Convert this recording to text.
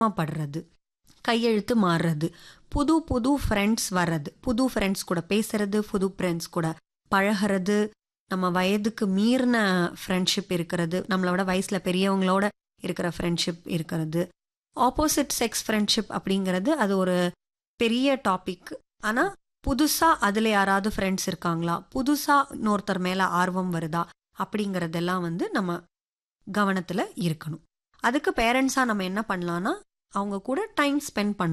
படுறது கையெழுத்து மாறுறது புது புது ஃப்ரெண்ட்ஸ் வர்றது புது ஃப்ரெண்ட்ஸ் கூட பேசுறது புது ஃப்ரெண்ட்ஸ் கூட பழகிறது நம்ம வயதுக்கு மீறின ஃப்ரெண்ட்ஷிப் இருக்கிறது நம்மளோட வயசில் பெரியவங்களோட இருக்கிற ஃப்ரெண்ட்ஷிப் இருக்கிறது ஆப்போசிட் செக்ஸ் ஃப்ரெண்ட்ஷிப் அப்படிங்கிறது அது ஒரு பெரிய டாபிக் ஆனால் புதுசாக அதில் யாராவது ஃப்ரெண்ட்ஸ் இருக்காங்களா புதுசாக இன்னொருத்தர் மேலே ஆர்வம் வருதா அப்படிங்கிறதெல்லாம் வந்து நம்ம கவனத்தில் இருக்கணும் அதுக்கு பேரண்ட்ஸாக நம்ம என்ன பண்ணலான்னா அவங்க கூட டைம் ஸ்பெண்ட் பண்ணணும்